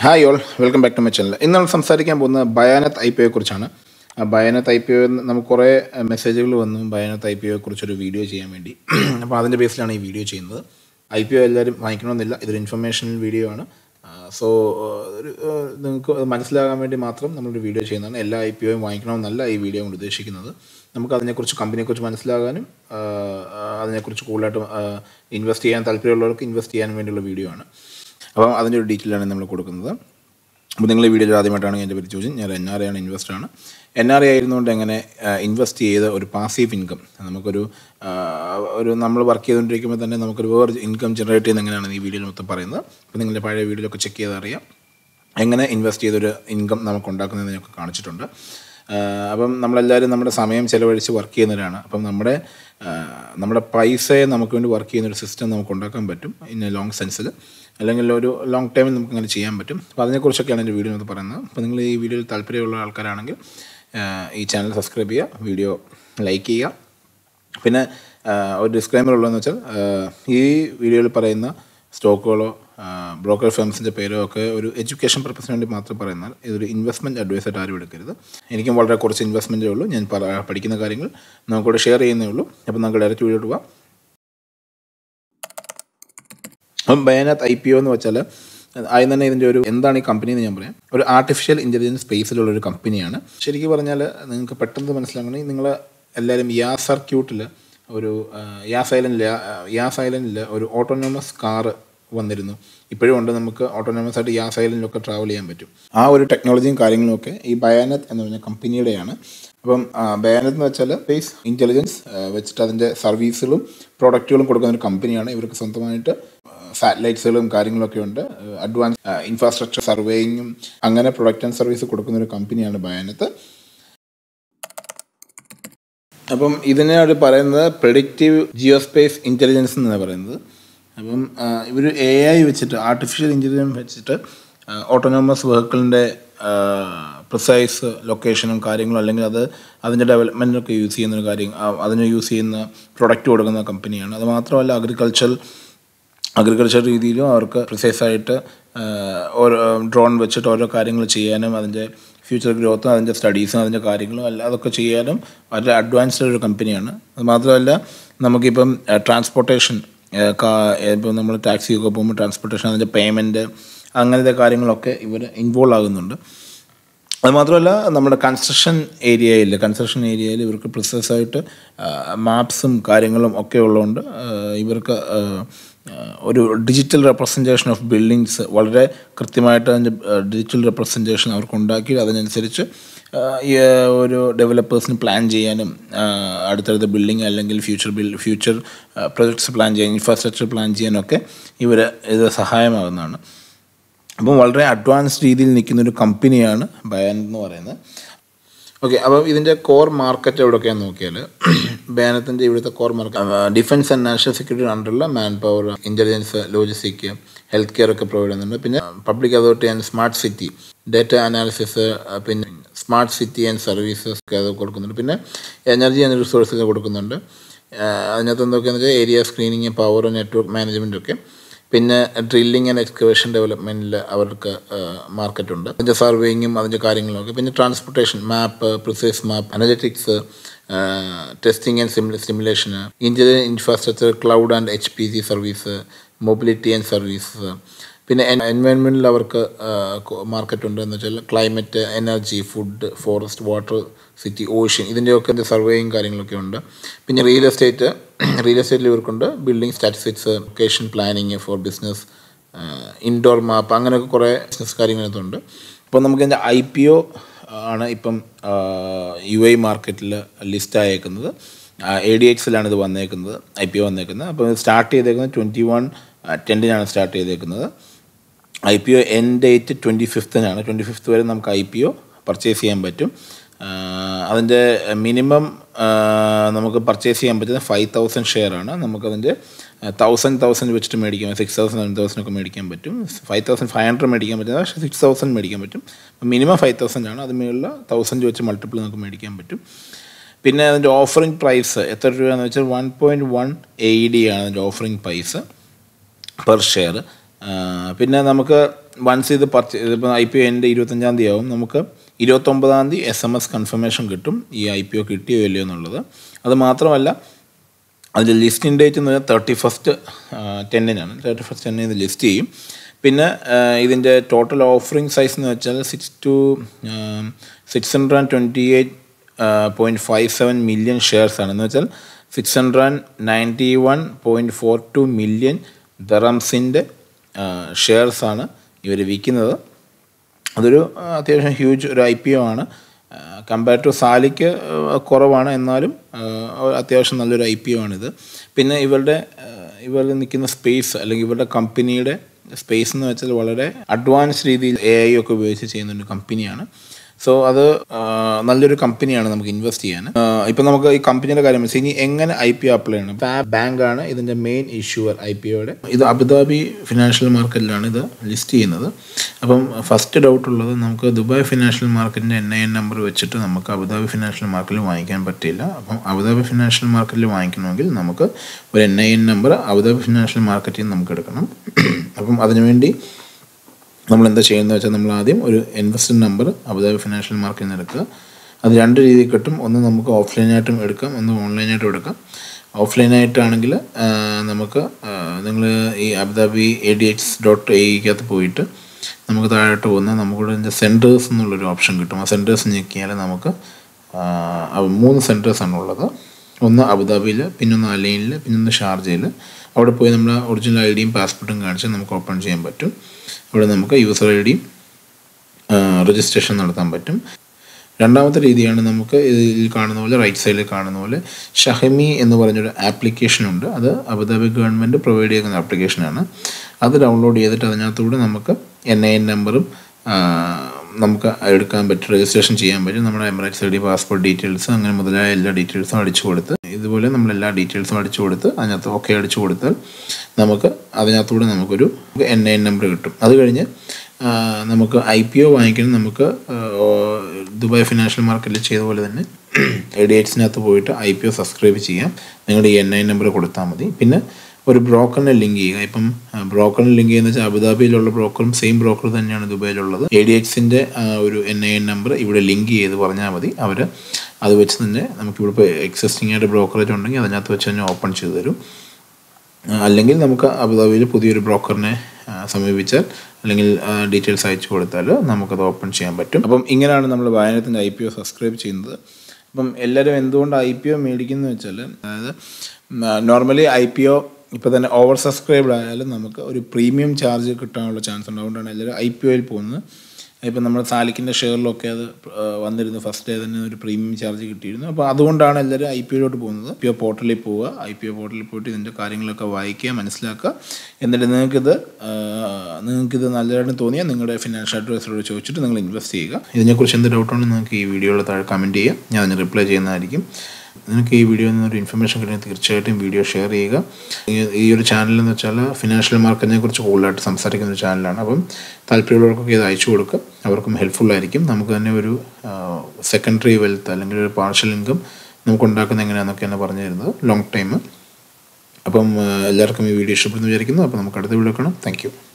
hi all welcome back to my channel ഇന്ന് നമ്മൾ സംസാരിക്കാൻ പോകുന്നത് ബയാനത്ത് ഐ പി ഒയെ കുറിച്ചാണ് ആ ബയാനത്ത് ഐ പി ഒ നമുക്ക് കുറേ മെസ്സേജുകൾ വന്നു ബയാനത്ത് ഐ പി ഒയെ കുറിച്ചൊരു വീഡിയോ ചെയ്യാൻ വേണ്ടി അപ്പോൾ അതിൻ്റെ ബേസിലാണ് ഈ വീഡിയോ ചെയ്യുന്നത് ഐ പി ഒ എല്ലാവരും വാങ്ങിക്കണമെന്നില്ല ഇതൊരു ഇൻഫർമേഷണൽ വീഡിയോ ആണ് സോ ഒരു ആ, നിങ്ങൾക്ക് അത് മനസ്സിലാകാൻ വേണ്ടി മാത്രം നമ്മളൊരു വീഡിയോ ചെയ്യുന്നതാണ് എല്ലാ ഐ പി ഒയും വാങ്ങിക്കണമെന്നല്ല ഈ വീഡിയോ കൊണ്ട് ഉദ്ദേശിക്കുന്നത് നമുക്ക് അതിനെക്കുറിച്ച് കമ്പനിയെക്കുറിച്ച് മനസ്സിലാകാനും ആ, ആ, അതിനെക്കുറിച്ച് കൂടുതലായിട്ട് ഇൻവെസ്റ്റ് ചെയ്യാൻ താല്പര്യമുള്ളവർക്ക് ഇൻവെസ്റ്റ് ചെയ്യാൻ വേണ്ടിയുള്ള വീഡിയോ ആണ് അപ്പം അതിൻ്റെ ഒരു ഡീറ്റെയിലാണ് നമ്മൾ കൊടുക്കുന്നത് അപ്പോൾ നിങ്ങൾ ഈ വീഡിയോയിൽ ആദ്യമായിട്ടാണ് എൻ്റെ പേര് ചോദിച്ചത് ഞാൻ എൻ ആർ ഐ ആണ് ഇൻവെസ്റ്റർ ആണ് എൻ ആർ ഐ ആയിരുന്നുകൊണ്ട് എങ്ങനെ ഇൻവെസ്റ്റ് ചെയ്ത് ഒരു പാസീവ് ഇൻകം നമുക്കൊരു ആ, ഒരു നമ്മൾ വർക്ക് ചെയ്തുകൊണ്ടിരിക്കുമ്പോൾ തന്നെ നമുക്കൊരു വേറെ ഇൻകം ജനറേറ്റ് ചെയ്യുന്ന എങ്ങനെയാണ് ഈ വീഡിയോയിൽ മൊത്തം പറയുന്നത് അപ്പോൾ നിങ്ങളുടെ പഴയ വീഡിയോയിലൊക്കെ ചെക്ക് ചെയ്ത് അറിയാം എങ്ങനെ ഇൻവെസ്റ്റ് ചെയ്തൊരു ഇൻകം നമുക്ക് ഉണ്ടാക്കുന്നതെന്ന് ഞങ്ങൾക്ക് കാണിച്ചിട്ടുണ്ട് ആ, അപ്പം നമ്മളെല്ലാവരും നമ്മുടെ സമയം ചിലവഴിച്ച് വർക്ക് ചെയ്യുന്നവരാണ് അപ്പം നമ്മുടെ ആ, നമ്മുടെ പൈസയെ നമുക്ക് വേണ്ടി വർക്ക് ചെയ്യുന്ന ഒരു സിസ്റ്റം നമുക്ക് ഉണ്ടാക്കാൻ പറ്റും ഇൻ ലോങ് സെൻസിൽ അല്ലെങ്കിൽ ഒരു ലോങ് ടൈമിൽ നമുക്ക് അങ്ങനെ ചെയ്യാൻ പറ്റും അപ്പോൾ അതിനെക്കുറിച്ചൊക്കെയാണ് എൻ്റെ വീഡിയോ എന്ന് പറയുന്നത് അപ്പോൾ നിങ്ങൾ ഈ വീഡിയോയിൽ താല്പര്യമുള്ള ആൾക്കാരാണെങ്കിൽ ആ, ഈ ചാനൽ സബ്സ്ക്രൈബ് ചെയ്യുക വീഡിയോ ലൈക്ക് ചെയ്യുക പിന്നെ ആ, ഒരു ഡിസ്ക്ലൈമർ ഉള്ളതെന്ന് വെച്ചാൽ ആ, ഈ വീഡിയോയിൽ പറയുന്ന സ്റ്റോക്കുകളോ ബ്രോക്കർ ഫേംസിൻ്റെ പേരോ ഒക്കെ ഒരു എഡ്യൂക്കേഷൻ പർപ്പസിന് വേണ്ടി മാത്രം പറയുന്നാൽ ഇതൊരു ഇൻവെസ്റ്റ്മെൻറ്റ് അഡ്വൈസായിട്ട് ആരും എടുക്കരുത് എനിക്കും വളരെ കുറച്ച് ഇൻവെസ്റ്റ്മെൻറ്റേ ഉള്ളൂ ഞാൻ പറ- പഠിക്കുന്ന കാര്യങ്ങൾ നമുക്കിവിടെ ഷെയർ ചെയ്യുന്നേ ഉള്ളൂ അപ്പോൾ നമുക്ക് ഡയറക്റ്റ് വീഡിയോട്ട് പോവാം അപ്പം ബയാനത്ത് ഐ പി ഒ എന്ന് വെച്ചാൽ ആദ്യം തന്നെ ഇതിൻ്റെ ഒരു എന്താണ് ഈ കമ്പനി എന്ന് ഞാൻ പറയാം ഒരു ആർട്ടിഫിഷ്യൽ ഇൻ്റലിജൻസ് സ്പേസിലുള്ള ഒരു കമ്പനിയാണ് ശരിക്കും പറഞ്ഞാൽ നിങ്ങൾക്ക് പെട്ടെന്ന് മനസ്സിലാക്കണമെങ്കിൽ നിങ്ങൾ എല്ലാവരും യാ സർക്യൂട്ടിൽ ഒരു ആ, യാസ് ഐലൻഡിൽ യാസ് ഐലൻഡിൽ ഒരു ഓട്ടോണോമസ് കാറ് വന്നിരുന്നു ഇപ്പോഴും ഉണ്ട് നമുക്ക് ഓട്ടോണോമസ് ആയിട്ട് യാസ് ഐലൻഡിലൊക്കെ ട്രാവൽ ചെയ്യാൻ പറ്റും ആ ഒരു ടെക്നോളജിയും കാര്യങ്ങളും ഒക്കെ ഈ ബയാനത്ത് എന്ന് പറഞ്ഞ കമ്പനിയുടെയാണ് അപ്പം ബയാനത്ത് എന്ന് വെച്ചാൽ സ്പേസ് ഇൻ്റലിജൻസ് വെച്ചിട്ട് അതിൻ്റെ സർവീസുകളും പ്രോഡക്റ്റുകളും കൊടുക്കുന്ന ഒരു കമ്പനിയാണ് ഇവർക്ക് സ്വന്തമായിട്ട് സാറ്റലൈറ്റ്സുകളും കാര്യങ്ങളൊക്കെ ഉണ്ട് അഡ്വാൻസ് ഇൻഫ്രാസ്ട്രക്ചർ സർവേയിങ്ങും അങ്ങനെ പ്രൊഡക്റ്റ് ആൻഡ് സർവീസ് കൊടുക്കുന്ന ഒരു കമ്പനിയാണ് ബയാനത്ത് അപ്പം ഇതിനെ അവർ പറയുന്നത് പ്രഡിക്റ്റീവ് ജിയോസ്പേസ് ഇൻ്റലിജൻസ് എന്നാണ് പറയുന്നത് അപ്പം ഇവർ എ ഐ വെച്ചിട്ട് ആർട്ടിഫിഷ്യൽ ഇൻ്റലിജൻസ് വെച്ചിട്ട് ഓട്ടോണോമസ് വെഹിക്കിളിൻ്റെ പ്രിസൈസ് ലൊക്കേഷനും കാര്യങ്ങളും അല്ലെങ്കിൽ അത് അതിൻ്റെ ഡെവലപ്മെൻറ്റിനൊക്കെ യൂസ് ചെയ്യുന്ന ഒരു കാര്യം ആ, അതിന് യൂസ് ചെയ്യുന്ന പ്രൊഡക്റ്റ് കൊടുക്കുന്ന കമ്പനിയാണ് അത് മാത്രമല്ല അഗ്രികൾച്ചർ അഗ്രികൾച്ചർ രീതിയിലും അവർക്ക് പ്രിസൈസ് ആയിട്ട് ആ, ഓരോ ഡ്രോൺ വെച്ചിട്ട് ഓരോ കാര്യങ്ങൾ ചെയ്യാനും അതിൻ്റെ ഫ്യൂച്ചർ ഗ്രോത്തും അതിൻ്റെ സ്റ്റഡീസും അതിൻ്റെ കാര്യങ്ങളും അല്ല അതൊക്കെ ചെയ്യാനും വളരെ അഡ്വാൻസ്ഡ് ഒരു കമ്പനിയാണ് അത് മാത്രമല്ല നമുക്കിപ്പം ട്രാൻസ്പോർട്ടേഷൻ ഇപ്പം നമ്മൾ ടാക്സി ഒക്കെ പോകുമ്പോൾ ട്രാൻസ്പോർട്ടേഷൻ അതിൻ്റെ പേയ്മെൻറ്റ് അങ്ങനത്തെ കാര്യങ്ങളൊക്കെ ഇവർ ഇൻവോൾവ് ആകുന്നുണ്ട് അത് മാത്രമല്ല നമ്മുടെ കൺസ്ട്രക്ഷൻ ഏരിയയിൽ കൺസ്ട്രക്ഷൻ ഏരിയയിൽ ഇവർക്ക് പ്രിസൈസായിട്ട് മാപ്സും കാര്യങ്ങളും ഒക്കെ ഉള്ളതുകൊണ്ട് ആ, ഇവർക്ക് ആ, ആ, ഒരു ഡിജിറ്റൽ റെപ്രസെൻറ്റേഷൻ ഓഫ് ബിൽഡിങ്സ് വളരെ കൃത്യമായിട്ട് അതിൻ്റെ ഡിജിറ്റൽ റെപ്രസെൻറ്റേഷൻ അവർക്ക് ഉണ്ടാക്കി അതിനനുസരിച്ച് ആ, ഈ ആ, ഒരു ഡെവലപ്പേഴ്സിന് പ്ലാൻ ചെയ്യാനും ആ, അടുത്തടുത്ത ബിൽഡിംഗ് അല്ലെങ്കിൽ future bill future projects plan ചെയ്യാൻ ഇൻഫ്രാസ്ട്രക്ചർ പ്ലാൻ ചെയ്യാനൊക്കെ ഇവർ ഇത് സഹായമാകുന്നതാണ് അപ്പം വളരെ അഡ്വാൻസ്ഡ് രീതിയിൽ നിൽക്കുന്ന ഒരു കമ്പനിയാണ് ബയാൻ എന്ന് പറയുന്നത് ഓക്കെ അപ്പം ഇതിൻ്റെ കോർ മാർക്കറ്റ് എവിടെയൊക്കെയാണെന്ന് നോക്കിയാൽ ബയാനത്തിൻ്റെ ഇവിടുത്തെ core market defence and national security അണ്ടറുള്ള man power intelligence logistic health care ഒക്കെ പ്രൊവൈഡ് ചെയ്യുന്നുണ്ട് പിന്നെ public authority and smart city data analysis പിന്നെ സ്മാർട്ട് സിറ്റി ആൻഡ് സർവീസസ് ഒക്കെ അത് കൊടുക്കുന്നുണ്ട് പിന്നെ എനർജി ആൻഡ് റിസോഴ്സസ് കൊടുക്കുന്നുണ്ട് ആ, അതിനകത്ത് എന്തൊക്കെയാണെന്ന് വെച്ചാൽ area screening power network management ഒക്കെ പിന്നെ ഡ്രില്ലിംഗ് ആൻഡ് എക്സ്കവേഷൻ ഡെവലപ്മെൻറ്റിൽ അവർക്ക് മാർക്കറ്റ് ഉണ്ട് അതിൻ്റെ സർവേയിങ്ങും അതിൻ്റെ കാര്യങ്ങളൊക്കെ പിന്നെ transportation map precise map analytics testing and simula simulation intelligen infrastructure cloud and H P C service mobility and services പിന്നെ എൻവയൺമെൻറ്റിൽ അവർക്ക് മാർക്കറ്റ് ഉണ്ട് എന്ന് വെച്ചാൽ climate energy food forest water city ocean ഇതിൻ്റെയൊക്കെ സർവേയും കാര്യങ്ങളൊക്കെ ഉണ്ട് പിന്നെ റിയൽ എസ്റ്റേറ്റ് റിയൽ എസ്റ്റേറ്റിൽ ഇവർക്കുണ്ട് building statistics location planning for business indoor map അങ്ങനെയൊക്കെ കുറേ ബിസിനസ് കാര്യങ്ങളൊക്കെ അപ്പോൾ നമുക്ക് അതിൻ്റെ ഐ പി ഒ ആണ് ഇപ്പം യു ഐ മാർക്കറ്റിൽ ലിസ്റ്റ് ആയേക്കുന്നത് എ ഡി എക്സിലാണ് ഇത് വന്നേക്കുന്നത് ഐ പി ഒ വന്നേക്കുന്നത് അപ്പോൾ ഇത് സ്റ്റാർട്ട് ചെയ്തേക്കുന്നത് ട്വൻറ്റി വൺ ടെൻറ്റിനാണ് സ്റ്റാർട്ട് ചെയ്തേക്കുന്നത് I P O end date twenty ഫിഫ്തിനാണ് ട്വൻറ്റി ഫിഫ്ത്ത് വരെ നമുക്ക് ഐ പി ഒ പർച്ചേസ് ചെയ്യാൻ പറ്റും അതിൻ്റെ മിനിമം നമുക്ക് പർച്ചേസ് ചെയ്യാൻ പറ്റുന്ന ഫൈവ് തൗസൻഡ് ഷെയർ ആണ് നമുക്കതിൻ്റെ തൗസൻഡ് തൗസൻഡ് വെച്ചിട്ട് മേടിക്കാം സിക്സ് തൗസൻഡ് സെവൻ തൗസൻഡ് ഒക്കെ മേടിക്കാൻ പറ്റും ഫൈവ് തൗസൻഡ് ഫൈവ് ഹൺഡ്രഡ് മേടിക്കാൻ പറ്റും പക്ഷേ സിക്സ് തൗസൻഡ് മേടിക്കാൻ പറ്റും മിനിമം ഫൈവ് തൗസൻഡ് ആണ് അത് മേളിൽ തൗസൻഡ് വെച്ച് മൾട്ടിപ്പിൾ നമുക്ക് മേടിക്കാൻ പറ്റും പിന്നെ അതിൻ്റെ ഓഫറിംഗ് പ്രൈസ് എത്ര രൂപയാണെന്ന് വെച്ചാൽ one point one A D ആണ് അതിൻ്റെ ഓഫറിംഗ് പ്രൈസ് പെർ ഷെയർ പിന്നെ നമുക്ക് വൺസ് ഇത് പർച്ചേ ഇതിപ്പോൾ ഐ പി ഒ എൻ്റെ ഇരുപത്തഞ്ചാം തീയതി ആവും നമുക്ക് ഇരുപത്തൊമ്പതാം തീയതി എസ് എം എസ് കൺഫർമേഷൻ കിട്ടും ഈ ഐ പി ഒ കിട്ടിയോ ഇല്ലയോ എന്നുള്ളത് അത് മാത്രമല്ല അതിൻ്റെ ലിസ്റ്റിംഗ് ഡേറ്റ് എന്ന് പറഞ്ഞാൽ തേർട്ടി ഫസ്റ്റ് ടെന്നിനാണ് തേർട്ടി ഫസ്റ്റ് ടെന്നിന് ഇത് ലിസ്റ്റ് ചെയ്യും പിന്നെ ഇതിൻ്റെ ടോട്ടൽ ഓഫറിംഗ് സൈസ് എന്ന് വെച്ചാൽ six two six hundred and twenty eight point five seven million shares ആണ് എന്ന് വെച്ചാൽ six hundred and ninety one point four two million ദറംസിൻ്റെ ഷെയർസാണ് ഇവർ വിൽക്കുന്നത് അതൊരു ആ, അത്യാവശ്യം ഹ്യൂജ് ഒരു ഐ പി ഒ ആണ് കമ്പയർ ടു സാലിക്ക് ആ, കുറവാണ് എന്നാലും ആ, അത്യാവശ്യം നല്ലൊരു ഐ പി ഒ ആണിത് പിന്നെ ഇവരുടെ ആ, ഇവർ നിൽക്കുന്ന സ്പേസ് അല്ലെങ്കിൽ ഇവരുടെ കമ്പനിയുടെ സ്പേസ് എന്ന് വെച്ചാൽ വളരെ അഡ്വാൻസ് രീതിയിൽ എ ഐ ഒക്കെ ഉപയോഗിച്ച് ചെയ്യുന്ന ഒരു കമ്പനിയാണ് സോ അത് ആ, നല്ലൊരു കമ്പനിയാണ് നമുക്ക് ഇൻവെസ്റ്റ് ചെയ്യാൻ ഇപ്പം നമുക്ക് ഈ കമ്പനിയുടെ കാര്യം വെച്ചാൽ ഇനി എങ്ങനെ ഐ പി ഒ അപ്ലൈ ചെയ്യണം ഇപ്പം ആ ബാങ്കാണ് ഇതിൻ്റെ മെയിൻ ഇഷ്യൂവർ ഐ പി ഒയുടെ ഇത് അബുദാബി ഫിനാൻഷ്യൽ മാർക്കറ്റിലാണ് ഇത് ലിസ്റ്റ് ചെയ്യുന്നത് അപ്പം ഫസ്റ്റ് ഡൗട്ട് ഉള്ളത് നമുക്ക് ദുബായ് ഫിനാൻഷ്യൽ മാർക്കറ്റിൻ്റെ എൻ ഐ എൻ നമ്പർ വെച്ചിട്ട് നമുക്ക് അബുദാബി ഫിനാൻഷ്യൽ മാർക്കറ്റിൽ വാങ്ങിക്കാൻ പറ്റില്ല അപ്പം അബുദാബി ഫിനാൻഷ്യൽ മാർക്കറ്റിൽ വാങ്ങിക്കണമെങ്കിൽ നമുക്ക് ഒരു N I N number Abu Dhabi financial മാർക്കറ്റിൽ നിന്ന് നമുക്ക് എടുക്കണം അപ്പം അതിനുവേണ്ടി നമ്മൾ എന്താ ചെയ്യുന്നത് വെച്ചാൽ നമ്മൾ ആദ്യം ഒരു ഇൻവെസ്റ്റ്മെൻറ്റ് നമ്പർ അബുദാബി ഫിനാൻഷ്യൽ മാർക്കറ്റിൽ നിന്ന് എടുക്കുക അത് രണ്ട് രീതിയിൽ കിട്ടും ഒന്ന് നമുക്ക് ഓഫ്ലൈനായിട്ടും എടുക്കാം ഒന്ന് ഓൺലൈനായിട്ടും എടുക്കാം ഓഫ്ലൈനായിട്ടാണെങ്കിൽ നമുക്ക് നിങ്ങൾ ഈ Abu Dhabi A D X dot എയ്ക്കകത്ത് പോയിട്ട് നമുക്ക് താഴോട്ട് പോകുന്ന നമുക്കിവിടെ ഇതിൻ്റെ സെൻറ്റേഴ്സ് എന്നുള്ളൊരു ഓപ്ഷൻ കിട്ടും ആ സെൻറ്റേഴ്സ് ഞെക്കിയാൽ നമുക്ക് ആ, ആ മൂന്ന് സെൻറ്റേഴ്സാണ് ഉള്ളത് ഒന്ന് അബുദാബിയിൽ പിന്നൊന്ന് അലൈനിൽ പിന്നൊന്ന് ഷാർജയിൽ അവിടെ പോയി നമ്മൾ ഒറിജിനൽ ഐ ഡിയും പാസ്പോർട്ടും കാണിച്ച് നമുക്ക് ഓപ്പൺ ചെയ്യാൻ പറ്റും ഇവിടെ നമുക്ക് യൂസർ ഐ ഡിയും രജിസ്ട്രേഷൻ നടത്താൻ പറ്റും രണ്ടാമത്തെ രീതിയാണ് നമുക്ക് ഇതിൽ കാണുന്ന പോലെ റൈറ്റ് സൈഡിൽ കാണുന്ന പോലെ ഷഹമി എന്ന് പറഞ്ഞൊരു ആപ്ലിക്കേഷൻ ഉണ്ട് അത് അബുദാബി ഗവൺമെൻറ് പ്രൊവൈഡ് ചെയ്യുന്ന ആപ്ലിക്കേഷനാണ് അത് ഡൗൺലോഡ് ചെയ്തിട്ട് അതിനകത്തൂടെ നമുക്ക് എൻ ഐ എൻ നമ്പറും നമുക്ക് എടുക്കാൻ പറ്റും രജിസ്ട്രേഷൻ ചെയ്യാൻ പറ്റും നമ്മുടെ Emirates I D passport details അങ്ങനെ മുതലായ എല്ലാ ഡീറ്റെയിൽസും അടിച്ചു കൊടുത്ത് ഇതുപോലെ നമ്മൾ എല്ലാ ഡീറ്റെയിൽസും അടിച്ചു കൊടുത്ത് അതിനകത്ത് ഓക്കെ അടിച്ചു കൊടുത്താൽ നമുക്ക് അതിനകത്തൂടെ നമുക്കൊരു എൻ ഐ എൻ നമ്പർ കിട്ടും അത് കഴിഞ്ഞ് ആ, നമുക്ക് ഐ പി ഒ വാങ്ങിക്കണം നമുക്ക് ആ, ദുബായ് ഫിനാൻഷ്യൽ മാർക്കറ്റിൽ ചെയ്ത പോലെ തന്നെ എ ഡി എക്സിനകത്ത് പോയിട്ട് ഐ പി ഒ സബ്സ്ക്രൈബ് ചെയ്യാം നിങ്ങളുടെ ഈ എൻ ഐ നമ്പർ കൊടുത്താൽ മതി പിന്നെ ഒരു ബ്രോക്കറിനെ ലിങ്ക് ചെയ്യുക ഇപ്പം ബ്രോക്കറിനെ ലിങ്ക് ചെയ്യുന്ന വെച്ചാൽ അബുദാബിയിലുള്ള ബ്രോക്കറും സെയിം ബ്രോക്കർ തന്നെയാണ് ദുബായിലുള്ളത് എ ഡി എക്സിൻ്റെ ഒരു എൻ ഐ എൻ നമ്പർ ഇവിടെ ലിങ്ക് ചെയ്ത് പറഞ്ഞാൽ മതി അവർ അത് വെച്ച് തന്നെ നമുക്കിവിടെ ഇപ്പോൾ എക്സിസ്റ്റിംഗ് ആയിട്ട് ബ്രോക്കറേജ് ഉണ്ടെങ്കിൽ അതിനകത്ത് വെച്ച് തന്നെ ഓപ്പൺ ചെയ്ത് തരും ആ, അല്ലെങ്കിൽ നമുക്ക് അബുദാബിയിൽ പുതിയൊരു ബ്രോക്കറിനെ ആ, സമീപിച്ചാൽ അല്ലെങ്കിൽ ഡീറ്റെയിൽസ് അയച്ചു കൊടുത്താൽ നമുക്കത് ഓപ്പൺ ചെയ്യാൻ പറ്റും അപ്പം ഇങ്ങനെയാണ് നമ്മൾ വായനത്തിൻ്റെ ഐ പി ഒ സബ്സ്ക്രൈബ് ചെയ്യുന്നത് അപ്പം എല്ലാവരും എന്തുകൊണ്ട് ഐ പി ഒ മേടിക്കുന്നു വെച്ചാൽ അതായത് നോർമലി ഐ പി ഒ ഇപ്പോൾ തന്നെ ഓവർ സബ്സ്ക്രൈബ്ഡ് ആയാലും നമുക്ക് ഒരു പ്രീമിയം ചാർജ് കിട്ടാനുള്ള ചാൻസ് ഉണ്ട് അതുകൊണ്ടാണ് എല്ലാവരും ഐ പി ഒയിൽ പോകുന്നത് ഇപ്പം നമ്മൾ സാലിക്കിൻ്റെ ഷെയറിലൊക്കെ അത് ആ, വന്നിരുന്നു ഫസ്റ്റ് ഡേ തന്നെ ഒരു പ്രീമിയം ചാർജ് കിട്ടിയിരുന്നു അപ്പോൾ അതുകൊണ്ടാണ് എല്ലാവരും ഐ പി ഒയിലോട്ട് പോകുന്നത് പി ഒ പോർട്ടലിൽ പോവുക ഐ പി ഒ പോർട്ടലിൽ പോയിട്ട് ഇതിൻ്റെ കാര്യങ്ങളൊക്കെ വായിക്കുക മനസ്സിലാക്കുക എന്നിട്ട് നിങ്ങൾക്കിത് ആ, നിങ്ങൾക്കിത് നല്ലതായിട്ട് തോന്നിയാൽ നിങ്ങളുടെ ഫിനാൻഷ്യൽ അഡ്വൈസറോട് ചോദിച്ചിട്ട് നിങ്ങൾ ഇൻവെസ്റ്റ് ചെയ്യുക ഇതിനെക്കുറിച്ച് എന്ത് ഡൗട്ടുണ്ടെങ്കിൽ നിങ്ങൾക്ക് ഈ വീഡിയോയുടെ താഴെ കമൻറ്റ് ചെയ്യുക ഞാൻ അതിന് റിപ്ലൈ ചെയ്യുന്നതായിരിക്കും നിങ്ങൾക്ക് ഈ വീഡിയോയിൽ നിന്നൊരു ഇൻഫർമേഷൻ കിട്ടിയാൽ തീർച്ചയായിട്ടും വീഡിയോ ഷെയർ ചെയ്യുക ഈ- ഈ ഒരു ചാനൽ എന്ന് വെച്ചാൽ ഫിനാൻഷ്യൽ മാർക്കറ്റിനെ കുറിച്ച് കൂടുതലായിട്ട് സംസാരിക്കുന്ന ഒരു ചാനലാണ് അപ്പം താല്പര്യമുള്ളവർക്കൊക്കെ ഇത് അയച്ചു കൊടുക്കുക അവർക്കും ഹെൽപ്ഫുൾ ആയിരിക്കും നമുക്ക് തന്നെ ഒരു സെക്കൻഡറി വെൽത്ത് അല്ലെങ്കിൽ ഒരു പാർഷ്യൽ ഇൻകം നമുക്ക് ഉണ്ടാക്കുന്നത് എങ്ങനെയാണെന്നൊക്കെയാണ് പറഞ്ഞു തരുന്നത് ലോങ് ടൈം അപ്പം ആ, എല്ലാവർക്കും ഈ വീഡിയോ ഇഷ്ടപ്പെടുന്നു വിചാരിക്കുന്നു അപ്പോൾ നമുക്ക് അടുത്ത വീഡിയോ കാണാം താങ്ക് യു